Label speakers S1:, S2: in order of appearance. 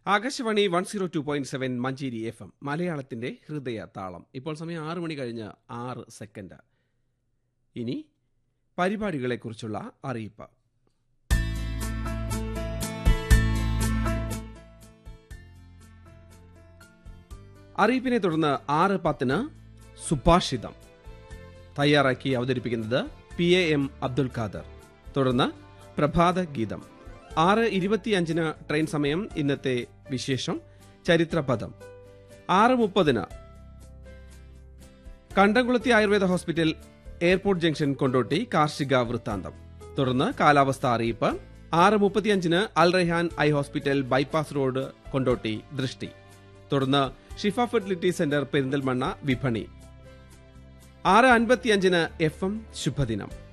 S1: Akashvani one zero two point seven Manjeri F M മലയാളത്തിന്റെ ഹൃദയ താളം ഇപ്പോൾ സമയം ആറ് മണി കഴിഞ്ഞ് ആറ് സെക്കൻഡ് ഇനി പരിപാടികളെക്കുറിച്ചുള്ള അറിയിപ്പ് അറിയിപ്പിനെ തുടർന്ന് ആറ് പത്തിന് സുഭാഷിതം തയ്യാറാക്കി അവതരിപ്പിക്കുന്നത് P A M Abdul Khader തുടർന്ന് പ്രഭാത ഗീതം ആറ് ഇരുപത്തിയഞ്ചിന് ട്രെയിൻ സമയം ഇന്നത്തെ വിശേഷം ചരിത്രപദം ആറ് മുപ്പതിന് കണ്ടംകുളത്തി Ayurveda hospital airport junction Kondotty കാർഷിക വൃത്താന്തം തുടർന്ന് കാലാവസ്ഥ അറിയിപ്പ് ആറ് മുപ്പത്തിയഞ്ചിന് Al Rehan eye hospital bypass road Kondotty ദൃഷ്ടി തുടർന്ന് ഷിഫ ഫെർട്ടിലിറ്റി സെന്റർ പെരിന്തൽമണ്ണ വിപണി ആറ് അൻപത്തിയഞ്ചിന് എഫ് എം ശുഭദിനം